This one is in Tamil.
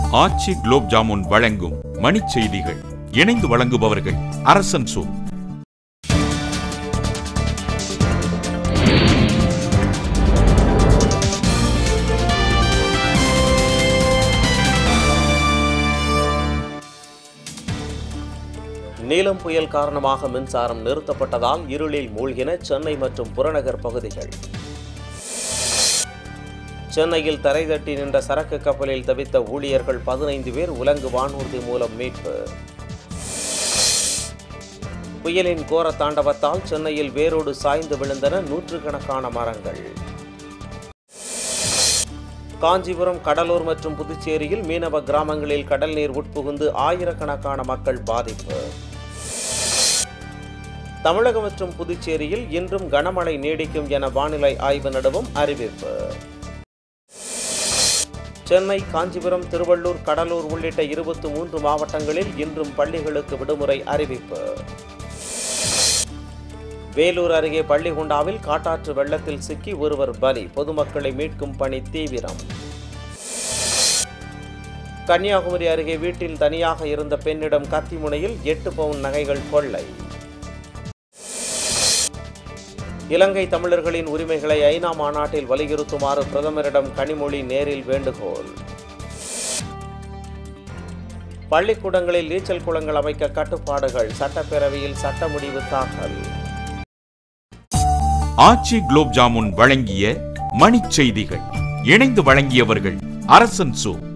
ஆச்சி குலோப் ஜாமுன் வழங்கும் மணிச் செய்திகள் இணைந்து வழங்குபவர்கள் அரசன் சோ நீலம் புயல் காரணமாக மின்சாரம் நிறுத்தப்பட்டதால் இருளில் மூழ்கின சென்னை மற்றும் புறநகர் பகுதிகள் சென்னையில் தரை தட்டி நின்ற சரக்கு கப்பலில் தவித்த ஊழியர்கள் பதினைந்து பேர் உலங்கு வானூர்தி மூலம் மீட்பு புயலின் கோர தாண்டவத்தால் சென்னையில் வேரோடு சாய்ந்து விழுந்தன நூற்றுக்கணக்கான மரங்கள் காஞ்சிபுரம் கடலூர் மற்றும் புதுச்சேரியில் மீனவ கிராமங்களில் கடல் நீர் உட்புகுந்து ஆயிரக்கணக்கான மக்கள் பாதிப்பு தமிழகம் மற்றும் புதுச்சேரியில் இன்றும் கனமழை நீடிக்கும் என வானிலை ஆய்வு நடுவம் அறிவிப்பு சென்னை காஞ்சிபுரம் திருவள்ளூர் கடலூர் உள்ளிட்ட இருபத்தி மூன்று மாவட்டங்களில் இன்றும் பள்ளிகளுக்கு விடுமுறை அறிவிப்பு வேலூர் அருகே பள்ளிகுண்டாவில் காட்டாற்று வெள்ளத்தில் சிக்கி ஒருவர் பலி பொதுமக்களை மீட்கும் பணி தீவிரம் கன்னியாகுமரி அருகே வீட்டில் தனியாக இருந்த பெண்ணிடம் கத்தி முனையில் எட்டு பவுன் நகைகள் கொள்ளை இலங்கை தமிழர்களின் உரிமைகளை ஐநா மாநாட்டில் வலியுறுத்துமாறு பிரதமரிடம் கனிமொழி நேரில் வேண்டுகோள் பள்ளிக்கூடங்களில் நீச்சல் குளங்கள் அமைக்க கட்டுப்பாடுகள் சட்டப்பேரவையில் சட்ட முடிவு தாக்கல் ஆச்சி குலோப் ஜாமுன் வழங்கிய மணிச் செய்திகள் இணைந்து வழங்கியவர்கள் அரசன் சோ